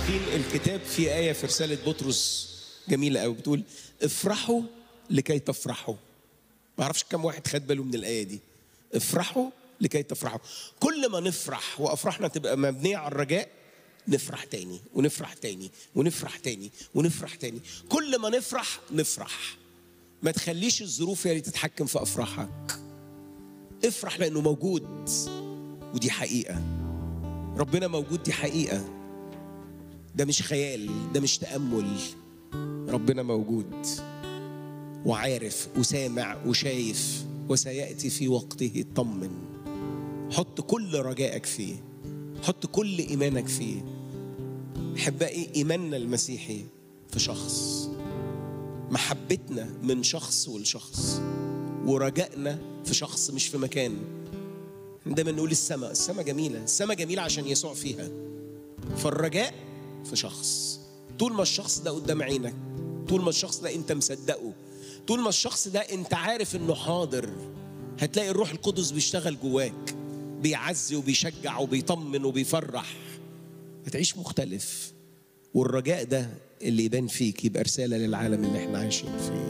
عارفين الكتاب فيه آية في رسالة بطرس جميلة قوي بتقول افرحوا لكي تفرحوا ما اعرفش كم واحد خد باله من الآية دي افرحوا لكي تفرحوا كل ما نفرح وأفراحنا تبقى مبنية على الرجاء نفرح تاني ونفرح تاني ونفرح تاني ونفرح تاني كل ما نفرح نفرح ما تخليش الظروف هي اللي تتحكم في أفراحك افرح لأنه موجود ودي حقيقة ربنا موجود دي حقيقة ده مش خيال ده مش تأمل ربنا موجود وعارف وسامع وشايف وسيأتي في وقته طمن حط كل رجائك فيه حط كل إيمانك فيه أحبائي إيماننا المسيحي في شخص محبتنا من شخص لشخص ورجائنا في شخص مش في مكان دايما نقول السماء السماء جميلة السماء جميلة عشان يسوع فيها فالرجاء في شخص طول ما الشخص ده قدام عينك طول ما الشخص ده انت مصدقه طول ما الشخص ده انت عارف انه حاضر هتلاقي الروح القدس بيشتغل جواك بيعزي وبيشجع وبيطمن وبيفرح هتعيش مختلف والرجاء ده اللي يبان فيك يبقى رسالة للعالم اللي احنا عايشين فيه